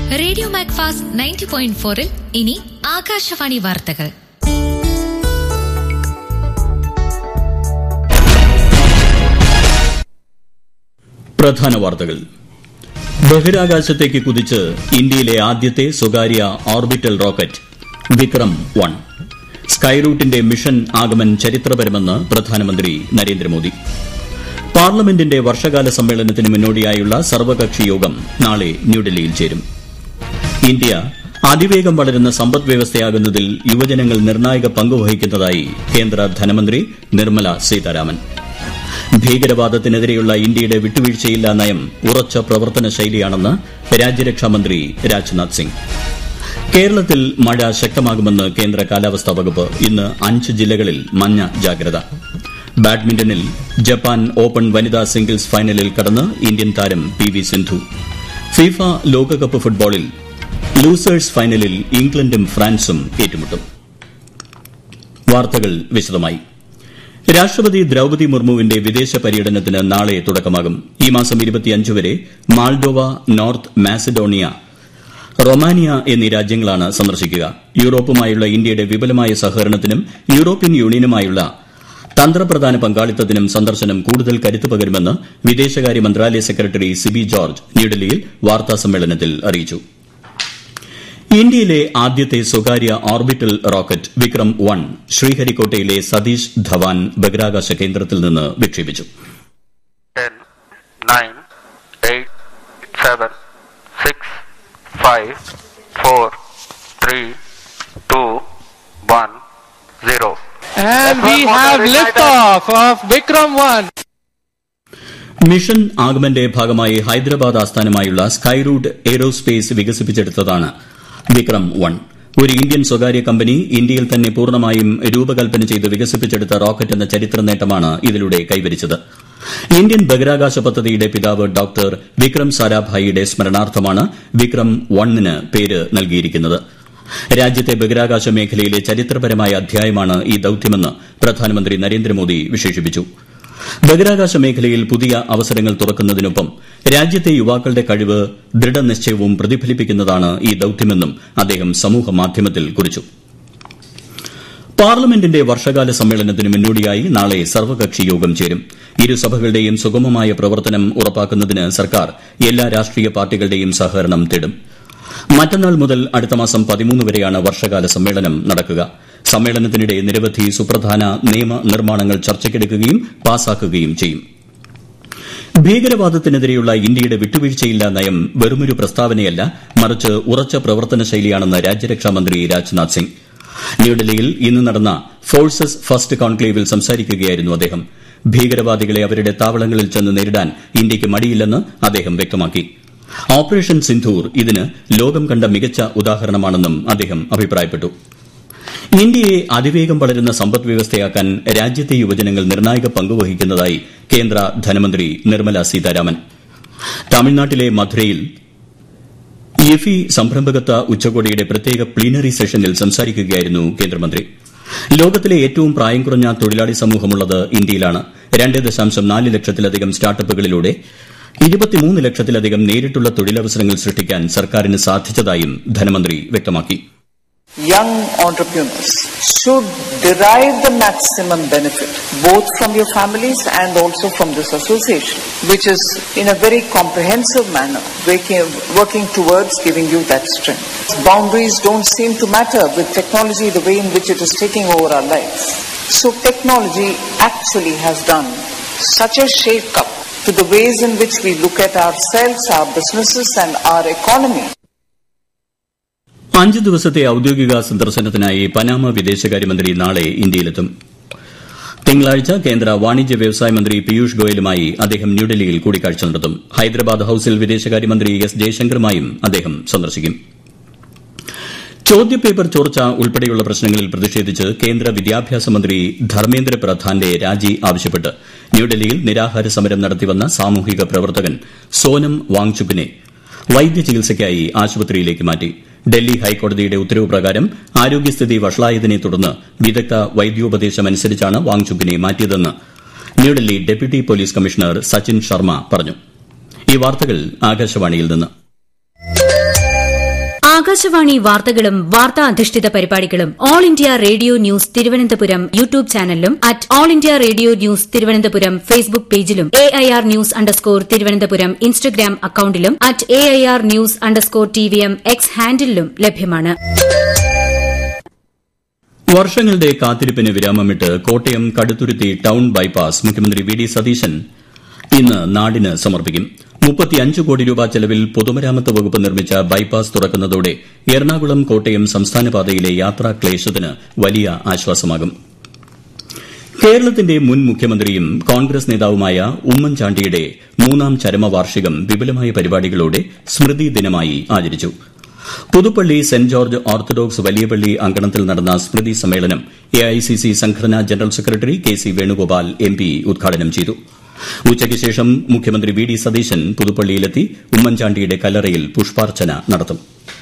Radio Macfast ninety point ഫോറിൽ ഇനി ആകാശവാണി വാർത്തകൾ പ്രധാന വാർത്തകൾ ബഹിരാകാശത്തേക്ക് കുതിച്ച് ഇന്ത്യയിലെ ആദ്യത്തെ സ്വകാര്യ ഓർബിറ്റൽ റോക്കറ്റ് വിക്രം വൺ സ്കൈറൂട്ടിന്റെ മിഷൻ ആഗമൻ ചരിത്രപരമെന്ന് പ്രധാനമന്ത്രി നരേന്ദ്രമോദി പാർലമെന്റിന്റെ വർഷകാല സമ്മേളനത്തിന് മുന്നോടിയായുള്ള സർവകക്ഷി യോഗം നാളെ ന്യൂഡൽഹിയിൽ ചേരും ഇന്ത്യ അതിവേഗം വളരുന്ന സമ്പദ് വ്യവസ്ഥയാകുന്നതിൽ യുവജനങ്ങൾ നിർണായക പങ്കുവഹിക്കുന്നതായി കേന്ദ്ര ധനമന്ത്രി നിർമ്മല സീതാരാമൻ ഭീകരവാദത്തിനെതിരെയുള്ള ഇന്ത്യയുടെ വിട്ടുവീഴ്ചയില്ലാ നയം ഉറച്ച പ്രവർത്തന ശൈലിയാണെന്ന് രാജ്യരക്ഷാമന്ത്രി രാജ്നാഥ് സിംഗ് കേരളത്തിൽ മഴ ശക്തമാകുമെന്ന് കേന്ദ്ര കാലാവസ്ഥാ വകുപ്പ് ഇന്ന് അഞ്ച് ജില്ലകളിൽ മഞ്ഞ ജാഗ്രത ബാഡ്മിന്റണിൽ ജപ്പാൻ ഓപ്പൺ വനിതാ സിംഗിൾസ് ഫൈനലിൽ കടന്ന് ഇന്ത്യൻ താരം പി വി സിന്ധു ഫിഫ ലോകകപ്പ് ഫുട്ബോളിൽ ലൂസേഴ്സ് ഫൈനലിൽ ഇംഗ്ലണ്ടും ഫ്രാൻസും ഏറ്റുമുട്ടും വാർത്തകൾ വിശദമായി രാഷ്ട്രപതി ദ്രൌപതി മുർമുവിന്റെ വിദേശ പര്യടനത്തിന് നാളെ തുടക്കമാകും ഈ മാസം വരെ മാൾഡോവ നോർത്ത് മാസിഡോണിയ റൊമാനിയ എന്നീ രാജ്യങ്ങളാണ് സന്ദർശിക്കുക യൂറോപ്പുമായുള്ള ഇന്ത്യയുടെ വിപുലമായ സഹകരണത്തിനും യൂറോപ്യൻ യൂണിയനുമായുള്ള തന്ത്രപ്രധാന പങ്കാളിത്തത്തിനും സന്ദർശനം കൂടുതൽ കരുത്ത് പകരുമെന്ന് വിദേശകാര്യ മന്ത്രാലയ സെക്രട്ടറി സിബി ജോർജ് ന്യൂഡൽഹിയിൽ വാർത്താസമ്മേളനത്തിൽ അറിയിച്ചു ഇന്ത്യയിലെ ആദ്യത്തെ സ്വകാര്യ ഓർബിറ്റൽ റോക്കറ്റ് വിക്രം വൺ ശ്രീഹരിക്കോട്ടയിലെ സതീഷ് ധവാൻ ബഹിരാകാശ കേന്ദ്രത്തിൽ നിന്ന് വിക്ഷേപിച്ചു 10, 9, 8, 7, 6, 5, 4, 3, 2, 1, 0. And we have liftoff of Vikram 1. Mission ആഗമന്റെ ഭാഗമായി ഹൈദരാബാദ് ആസ്ഥാനമായുള്ള സ്കൈറൂട്ട് എയ്റോസ്പേസ് വികസിപ്പിച്ചെടുത്തതാണ് വിക്രം വൺ ഒരു ഇന്ത്യൻ സ്വകാര്യ കമ്പനി ഇന്ത്യയിൽ തന്നെ പൂർണ്ണമായും രൂപകൽപ്പന ചെയ്ത് വികസിപ്പിച്ചെടുത്ത റോക്കറ്റ് എന്ന ചരിത്ര നേട്ടമാണ് ഇതിലൂടെ കൈവരിച്ചത് ഇന്ത്യൻ ബഹിരാകാശ പദ്ധതിയുടെ പിതാവ് ഡോക്ടർ വിക്രം സാരാഭായിയുടെ സ്മരണാർത്ഥമാണ് വിക്രം വണ്ണിന് പേര് നൽകിയിരിക്കുന്നത് രാജ്യത്തെ ബഹിരാകാശ മേഖലയിലെ ചരിത്രപരമായ അധ്യായമാണ് ഈ ദൌത്യമെന്ന് പ്രധാനമന്ത്രി നരേന്ദ്രമോദി വിശേഷിപ്പിച്ചു ബഹിരാകാശ മേഖലയിൽ പുതിയ അവസരങ്ങൾ തുറക്കുന്നതിനൊപ്പം രാജ്യത്തെ യുവാക്കളുടെ കഴിവ് ദൃഢനിശ്ചയവും പ്രതിഫലിപ്പിക്കുന്നതാണ് ഈ ദൌത്യമെന്നും അദ്ദേഹം സമൂഹമാധ്യമത്തിൽ കുറിച്ചു പാർലമെന്റിന്റെ വർഷകാല സമ്മേളനത്തിന് മുന്നോടിയായി നാളെ സർവകക്ഷി യോഗം ചേരും ഇരുസഭകളുടെയും സുഗമമായ പ്രവർത്തനം ഉറപ്പാക്കുന്നതിന് സർക്കാർ എല്ലാ രാഷ്ട്രീയ പാർട്ടികളുടെയും സഹകരണം തേടും മറ്റന്നാൾ മുതൽ അടുത്ത മാസം പതിമൂന്ന് വരെയാണ് വർഷകാല സമ്മേളനം നടക്കുക സമ്മേളനത്തിനിടെ നിരവധി സുപ്രധാന നിയമ നിർമ്മാണങ്ങൾ ചർച്ചയ്ക്കെടുക്കുകയും പാസാക്കുകയും ചെയ്യും ഭീകരവാദത്തിനെതിരെയുള്ള ഇന്ത്യയുടെ വിട്ടുവീഴ്ചയില്ലാ നയം വെറുമൊരു പ്രസ്താവനയല്ല മറിച്ച് ഉറച്ച പ്രവർത്തന ശൈലിയാണെന്ന് രാജ്യരക്ഷാമന്ത്രി രാജ്നാഥ് സിംഗ് ന്യൂഡൽഹിയിൽ ഇന്ന് നടന്ന ഫോഴ്സസ് ഫസ്റ്റ് കോൺക്ലേവിൽ സംസാരിക്കുകയായിരുന്നു അദ്ദേഹം ഭീകരവാദികളെ അവരുടെ താവളങ്ങളിൽ ചെന്ന് നേരിടാൻ ഇന്ത്യയ്ക്ക് മടിയില്ലെന്ന് അദ്ദേഹം വ്യക്തമാക്കി ഓപ്പറേഷൻ സിന്ധൂർ ഇതിന് ലോകം കണ്ട മികച്ച ഉദാഹരണമാണെന്നും അദ്ദേഹം അഭിപ്രായപ്പെട്ടു ഇന്ത്യയെ അതിവേഗം വളരുന്ന സമ്പദ് വ്യവസ്ഥയാക്കാൻ രാജ്യത്തെ യുവജനങ്ങൾ നിർണായക പങ്കുവഹിക്കുന്നതായി കേന്ദ്ര ധനമന്ത്രി നിർമ്മല സീതാരാമൻ തമിഴ്നാട്ടിലെ മധുരയിൽ ഇഫി സംരംഭകത്വ ഉച്ചകോടിയുടെ പ്രത്യേക പ്ലീനറി സെഷനിൽ സംസാരിക്കുകയായിരുന്നു കേന്ദ്രമന്ത്രി ലോകത്തിലെ ഏറ്റവും പ്രായം കുറഞ്ഞ തൊഴിലാളി സമൂഹമുള്ളത് ഇന്ത്യയിലാണ് രണ്ട് ദശാംശം നാല് ലക്ഷത്തിലധികം സ്റ്റാർട്ടപ്പുകളിലൂടെ ഇരുപത്തിമൂന്ന് ലക്ഷത്തിലധികം നേരിട്ടുള്ള തൊഴിലവസരങ്ങൾ സൃഷ്ടിക്കാൻ സർക്കാരിന് സാധിച്ചതായും ധനമന്ത്രി വ്യക്തമാക്കി young entrepreneurs should derive the maximum benefit both from your families and also from this association, which is in a very comprehensive manner working, working towards giving you that strength. Boundaries don't seem to matter with technology the way in which it is taking over our lives. So technology actually has done such a shake-up to the ways in which we look at ourselves, our businesses and our economy. അഞ്ച് ദിവസത്തെ ഔദ്യോഗിക സന്ദർശനത്തിനായി Panama വിദേശകാര്യമന്ത്രി നാളെ ഇന്ത്യയിലെത്തും തിങ്കളാഴ്ച കേന്ദ്ര വാണിജ്യ വ്യവസായ മന്ത്രി പീയൂഷ് ഗോയലുമായി അദ്ദേഹം ന്യൂഡൽഹിയിൽ കൂടിക്കാഴ്ച നടത്തും ഹൈദരാബാദ് ഹൌസിൽ വിദേശകാര്യമന്ത്രി എസ് ജയശങ്കറുമായും അദ്ദേഹം സന്ദർശിക്കും ചോദ്യപേപ്പർ ചോർച്ച ഉൾപ്പെടെയുള്ള പ്രശ്നങ്ങളിൽ പ്രതിഷേധിച്ച് കേന്ദ്ര വിദ്യാഭ്യാസ മന്ത്രി ധർമ്മേന്ദ്ര പ്രധാന്റെ രാജി ആവശ്യപ്പെട്ട് ന്യൂഡൽഹിയിൽ നിരാഹാര സമരം നടത്തിവന്ന സാമൂഹിക പ്രവർത്തകൻ സോനം വാങ്ചുക്കിനെ വൈദ്യചികിത്സയ്ക്കായി ആശുപത്രിയിലേക്ക് മാറ്റി ഡൽഹി ഹൈക്കോടതിയുടെ ഉത്തരവ് പ്രകാരം ആരോഗ്യസ്ഥിതി വഷളായതിനെ തുടർന്ന് വിദഗ്ധ വൈദ്യോപദേശമനുസരിച്ചാണ് വാങ്ചുക്കിനെ മാറ്റിയതെന്ന് New Delhi deputy police commissioner Sachin Sharma പറഞ്ഞു ഈ വാർത്തകൾ ആകാശവാണിയിൽ നിന്ന് ആകാശവാണി വാർത്തകളും വാർത്താ അധിഷ്ഠിത പരിപാടികളും all India radio news Thiruvananthapuram YouTube ചാനലിലും at all India radio news Thiruvananthapuram Facebook പേജിലും A I R news underscore Thiruvananthapuram Instagram അക്കൌണ്ടിലും at A I R news underscore T V M X ഹാൻഡിലും ലഭ്യമാണ് വർഷങ്ങളുടെ കാത്തിരിപ്പിന് വിരാമമിട്ട് കോട്ടയം കടുത്തുരുത്തി ടൌൺ ബൈപ്പാസ് മുഖ്യമന്ത്രി വി ഡി സതീശൻ ഇന്ന് നാടിന് സമർപ്പിക്കും മുപ്പത്തിയഞ്ച് കോടി രൂപ ചെലവിൽ പൊതുമരാമത്ത് വകുപ്പ് നിർമ്മിച്ച ബൈപ്പാസ് തുറക്കുന്നതോടെ എറണാകുളം കോട്ടയം സംസ്ഥാന പാതയിലെ യാത്രാ ക്ലേശത്തിന് വലിയ ആശ്വാസമാകും കേരളത്തിന്റെ മുൻ മുഖ്യമന്ത്രിയും കോൺഗ്രസ് നേതാവുമായ ഉമ്മൻചാണ്ടിയുടെ മൂന്നാം ചരമവാർഷികം വിപുലമായ പരിപാടികളോടെ സ്മൃതി ദിനമായി ആചരിച്ചു Puthuppally saint George orthodox Valiyapally അങ്കണത്തിൽ നടന്ന സ്മൃതി സമ്മേളനം എഐസിസി സംഘടനാ general secretary K C Venugopal M P ഉദ്ഘാടനം ചെയ്തു ഉച്ചയ്ക്ക് ശേഷം മുഖ്യമന്ത്രി വി ഡി സതീശൻ പുതുപ്പള്ളിയിലെത്തി ഉമ്മൻചാണ്ടിയുടെ കല്ലറയിൽ പുഷ്പാർച്ചന നടത്തും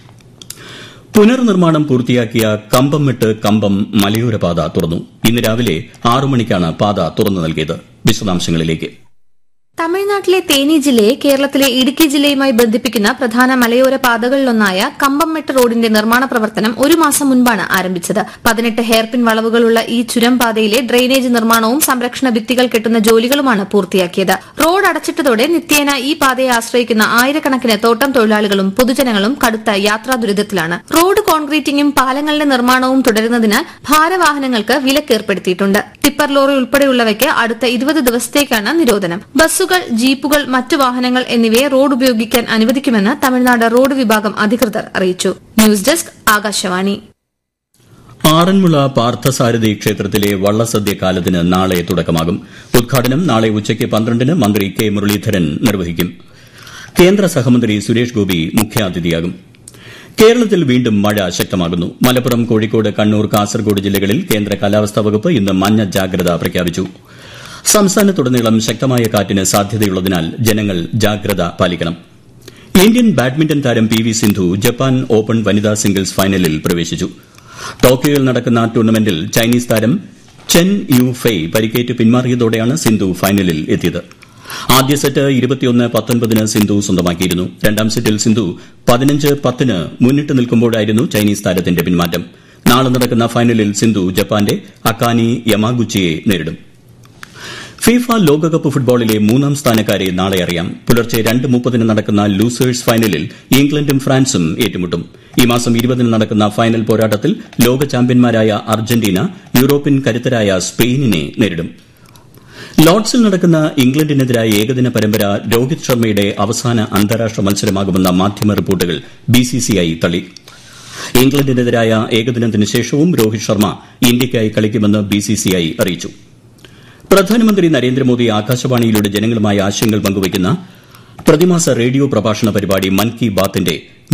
പുനർനിർമ്മാണം പൂർത്തിയാക്കിയ കമ്പംമെട്ട് കമ്പം മലയോര പാത തുറന്നു ഇന്ന് രാവിലെ ആറു മണിക്കാണ് പാത തുറന്നു നൽകിയത് വിശദാംശങ്ങളിലേക്ക് തമിഴ്നാട്ടിലെ തേനി ജില്ലയെ കേരളത്തിലെ ഇടുക്കി ജില്ലയുമായി ബന്ധിപ്പിക്കുന്ന പ്രധാന മലയോര പാതകളിലൊന്നായ കമ്പംമെട്ട് റോഡിന്റെ നിർമ്മാണ പ്രവർത്തനം ഒരു മാസം മുൻപാണ് ആരംഭിച്ചത് പതിനെട്ട് ഹെയർപിൻ വളവുകളുള്ള ഈ ചുരം പാതയിലെ ഡ്രെയിനേജ് നിർമ്മാണവും സംരക്ഷണ ഭിത്തികൾ കെട്ടുന്ന ജോലികളുമാണ് പൂർത്തിയാക്കിയത് റോഡ് അടച്ചിട്ടതോടെ നിത്യേന ഈ പാതയെ ആശ്രയിക്കുന്ന ആയിരക്കണക്കിന് തോട്ടം തൊഴിലാളികളും പൊതുജനങ്ങളും കടുത്ത യാത്രാ ദുരിതത്തിലാണ് റോഡ് കോൺക്രീറ്റിംഗും പാലങ്ങളുടെ നിർമ്മാണവും തുടരുന്നതിനാൽ ഭാരവാഹനങ്ങൾക്ക് വിലക്കേർപ്പെടുത്തിയിട്ടുണ്ട് ടിപ്പർ ലോറി ഉൾപ്പെടെയുള്ളവയ്ക്ക് അടുത്ത ഇരുപത് ദിവസത്തേക്കാണ് നിരോധനം ബസ്സുകൾ ജീപ്പുകൾ മറ്റു വാഹനങ്ങൾ എന്നിവയെ റോഡ് ഉപയോഗിക്കാൻ അനുവദിക്കുമെന്ന് തമിഴ്നാട് റോഡ് വിഭാഗം അധികൃതർ അറിയിച്ചു ന്യൂസ് ഡെസ്ക് ആകാശവാണി ആറന്മുള പാർത്ഥസാരഥി ക്ഷേത്രത്തിലെ വള്ളസദ്യ കാലത്തിന് നാളെ തുടക്കമാകും ഉദ്ഘാടനം നാളെ ഉച്ചയ്ക്ക് പന്ത്രണ്ടിന് മന്ത്രി കെ മുരളീധരൻ നിർവഹിക്കും കേന്ദ്ര സഹമന്ത്രി സുരേഷ് ഗോപി മുഖ്യാതിഥിയാകും കേരളത്തിൽ വീണ്ടും മഴ ശക്തമാകുന്നു മലപ്പുറം കോഴിക്കോട് കണ്ണൂർ കാസർഗോഡ് ജില്ലകളിൽ കേന്ദ്ര കാലാവസ്ഥാ വകുപ്പ് ഇന്ന് മഞ്ഞ ജാഗ്രത പ്രഖ്യാപിച്ചു സംസ്ഥാനത്തുടനീളം ശക്തമായ കാറ്റിന് സാധ്യതയുള്ളതിനാൽ ജനങ്ങൾ ജാഗ്രത പാലിക്കണം ഇന്ത്യൻ ബാഡ്മിന്റൺ താരം P V Sindhu Japan open വനിതാ സിംഗിൾസ് ഫൈനലിൽ പ്രവേശിച്ചു ടോക്കിയോയിൽ നടക്കുന്ന ടൂർണമെന്റിൽ ചൈനീസ് താരം ചെൻ യു ഫെയ് പരിക്കേറ്റ് പിന്മാറിയതോടെയാണ് സിന്ധു ഫൈനലിൽ എത്തിയത് ആദ്യ സെറ്റ് ഇരുപത്തിയൊന്ന് പത്തൊൻപതിന് സിന്ധു സ്വന്തമാക്കിയിരുന്നു രണ്ടാം സെറ്റിൽ സിന്ധു പതിനഞ്ച് പത്തിന് മുന്നിട്ട് നിൽക്കുമ്പോഴായിരുന്നു ചൈനീസ് താരത്തിന്റെ പിന്മാറ്റം നാളെ നടക്കുന്ന ഫൈനലിൽ സിന്ധു ജപ്പാന്റെ അക്കാനി യമാഗുച്ചിയെ നേരിടും ഫിഫ ലോകകപ്പ് ഫുട്ബോളിലെ മൂന്നാം സ്ഥാനക്കാരെ നാളെ അറിയാം പുലർച്ചെ രണ്ട് മുപ്പതിന് നടക്കുന്ന ലൂസേഴ്സ് ഫൈനലിൽ ഇംഗ്ലണ്ടും ഫ്രാൻസും ഏറ്റുമുട്ടും ഈ മാസം ഇരുപതിന് നടക്കുന്ന ഫൈനൽ പോരാട്ടത്തിൽ ലോക ചാമ്പ്യന്മാരായ അർജന്റീന യൂറോപ്യൻ കരുത്തരായ സ്പെയിനിനെ നേരിടും ലോർഡ്സിൽ നടക്കുന്ന ഇംഗ്ലണ്ടിനെതിരായ ഏകദിന പരമ്പര രോഹിത് ശർമ്മയുടെ അവസാന അന്താരാഷ്ട്ര മത്സരമാകുമെന്ന മാധ്യമ റിപ്പോർട്ടുകൾ ബിസിസിഐ തള്ളി ഇംഗ്ലണ്ടിനെതിരായ ഏകദിനത്തിന് ശേഷവും രോഹിത് ശർമ്മ ഇന്ത്യയ്ക്കായി കളിക്കുമെന്ന് ബിസിസിഐ അറിയിച്ചു പ്രധാനമന്ത്രി നരേന്ദ്രമോദി ആകാശവാണിയിലൂടെ ജനങ്ങളുമായി ആശയങ്ങൾ പങ്കുവയ്ക്കുന്ന പ്രതിമാസ റേഡിയോ പ്രഭാഷണ പരിപാടി മൻ കി ബാത്തിന്റെ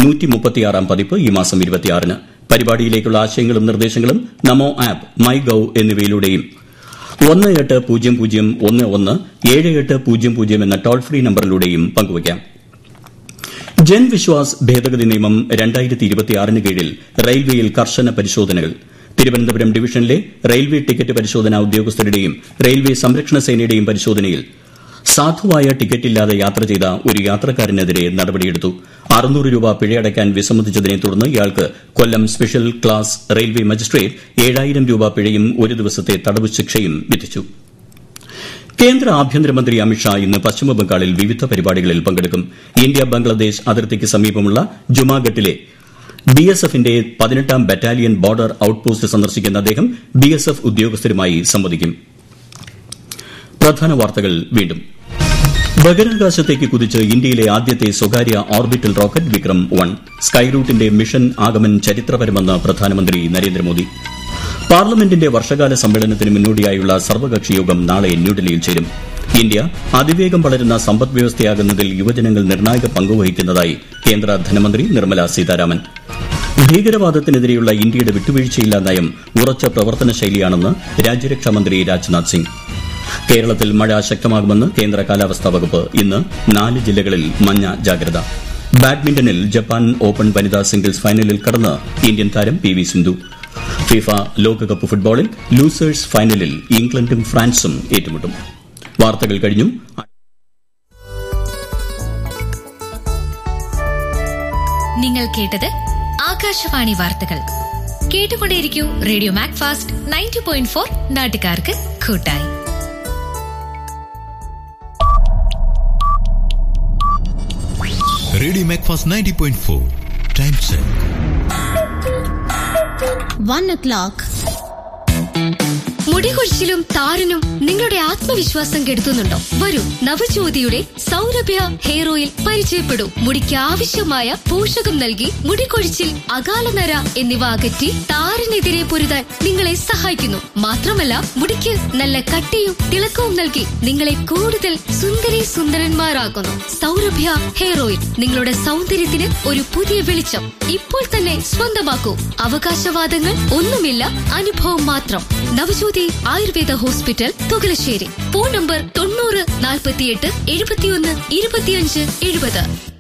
പതിപ്പ് ഈ മാസം ഇരുപത്തിയാറിന് പരിപാടിയിലേക്കുള്ള ആശയങ്ങളും നിർദ്ദേശങ്ങളും നമോ ആപ്പ് മൈ ഗൌ എന്നിവയിലൂടെയും ഒന്ന് എട്ട് പൂജ്യം പൂജ്യം ഒന്ന് ഒന്ന് ഏഴ് എട്ട് പൂജ്യം പൂജ്യം എന്ന ടോൾ ഫ്രീ നമ്പറിലൂടെയും പങ്കുവയ്ക്കാം ജൻ വിശ്വാസ് ഭേദഗതി നിയമം രണ്ടായിരത്തി ഇരുപത്തിയാറിന് കീഴിൽ റെയിൽവേയിൽ കർശന പരിശോധനകൾ തിരുവനന്തപുരം ഡിവിഷനിലെ റെയിൽവേ ടിക്കറ്റ് പരിശോധനാ ഉദ്യോഗസ്ഥരുടെയും റെയിൽവേ സംരക്ഷണ സേനയുടെയും പരിശോധനയിൽ സാധുവായ ടിക്കറ്റില്ലാതെ യാത്ര ചെയ്ത ഒരു യാത്രക്കാരനെതിരെ നടപടിയെടുത്തു അറുന്നൂറ് രൂപ പിഴയടയ്ക്കാൻ വിസമ്മതിച്ചതിനെ തുടർന്ന് ഇയാൾക്ക് Kollam special class railway magistrate ഏഴായിരം രൂപ പിഴയും ഒരു ദിവസത്തെ തടവ് ശിക്ഷയും വിധിച്ചു കേന്ദ്ര ആഭ്യന്തരമന്ത്രി അമിത്ഷാ ഇന്ന് പശ്ചിമബംഗാളിൽ വിവിധ പരിപാടികളിൽ പങ്കെടുക്കും ഇന്ത്യ ബംഗ്ലാദേശ് അതിർത്തിക്ക് സമീപമുള്ള ജുമാഗട്ടിലെ ബി എസ് എഫിന്റെ പതിനെട്ടാം ബറ്റാലിയൻ ബോർഡർ ഔട്ട്പോസ്റ്റ് സന്ദർശിക്കുന്ന അദ്ദേഹം ബി എസ് എഫ് ഉദ്യോഗസ്ഥരുമായി സംവദിക്കും പ്രധാന വാർത്തകൾ വീണ്ടും ബഹിരാകാശത്തേക്ക് കുതിച്ച് ഇന്ത്യയിലെ ആദ്യത്തെ സ്വകാര്യ ഓർബിറ്റൽ റോക്കറ്റ് വിക്രം വൺ സ്കൈറൂട്ടിന്റെ മിഷൻ ആഗമൻ ചരിത്രപരമെന്ന് പ്രധാനമന്ത്രി നരേന്ദ്രമോദി പാർലമെന്റിന്റെ വർഷകാല സമ്മേളനത്തിന് മുന്നോടിയായുള്ള സർവകക്ഷി യോഗം നാളെ ന്യൂഡൽഹിയിൽ ചേരും ഇന്ത്യ അതിവേഗം വളരുന്ന സമ്പദ് വ്യവസ്ഥയാകുന്നതിൽ യുവജനങ്ങൾ നിർണായക പങ്കുവഹിക്കുന്നതായി കേന്ദ്ര ധനമന്ത്രി നിർമ്മല സീതാരാമൻ ഭീകരവാദത്തിനെതിരെയുള്ള ഇന്ത്യയുടെ വിട്ടുവീഴ്ചയില്ലാ നയം ഉറച്ച പ്രവർത്തന ശൈലിയാണെന്ന് രാജ്യരക്ഷാമന്ത്രി രാജ്നാഥ് സിംഗ് കേരളത്തിൽ മഴ ശക്തമാകുമെന്ന് കേന്ദ്ര കാലാവസ്ഥാ വകുപ്പ് ഇന്ന് നാല് ജില്ലകളിൽ മഞ്ഞ ജാഗ്രത ബാഡ്മിന്റണിൽ ജപ്പാൻ ഓപ്പൺ വനിതാ സിംഗിൾസ് ഫൈനലിൽ കടന്ന് ഇന്ത്യൻ താരം പി വി സിന്ധു ഫിഫ ലോകകപ്പ് ഫുട്ബോളിൽ ലൂസേഴ്സ് ഫൈനലിൽ ഇംഗ്ലണ്ടും ഫ്രാൻസും ഏറ്റുമുട്ടും വാർത്തകൾ കഴിഞ്ഞു നിങ്ങൾ കേട്ടത് ആകാശവാണി വാർത്തകൾ കേട്ടുകൊണ്ടേയിരിക്കൂ radio Macfast ninety point four നാട്ടുകാർക്ക് കൂട്ടായി radio Macfast ninety point four time check one o'clock മുടികൊഴിച്ചിലും താരനും നിങ്ങളുടെ ആത്മവിശ്വാസം കെടുത്തുന്നുണ്ടോ വരൂ നവജ്യോതിയുടെ സൗരഭ്യ ഹെയർ ഓയിൽ പരിചയപ്പെടൂ മുടിക്ക് ആവശ്യമായ പോഷകം നൽകി മുടികൊഴിച്ചിൽ അകാലനര എന്നിവ അകറ്റി താരനെതിരെ പൊരുതാൻ നിങ്ങളെ സഹായിക്കുന്നു മാത്രമല്ല മുടിക്ക് നല്ല കട്ടിയും തിളക്കവും നൽകി നിങ്ങളെ കൂടുതൽ സുന്ദരി സുന്ദരന്മാരാക്കുന്നു സൗരഭ്യ ഹെയർ ഓയിൽ നിങ്ങളുടെ സൗന്ദര്യത്തിന് ഒരു പുതിയ വെളിച്ചം ഇപ്പോൾ തന്നെ സ്വന്തമാക്കൂ അവകാശവാദങ്ങൾ ഒന്നുമില്ല അനുഭവം മാത്രം Navajyothi Ayurveda hospital Thukalassery phone number തൊണ്ണൂറ് നാൽപ്പത്തിയെട്ട് എഴുപത്തിയൊന്ന് ഇരുപത്തിയഞ്ച് എഴുപത്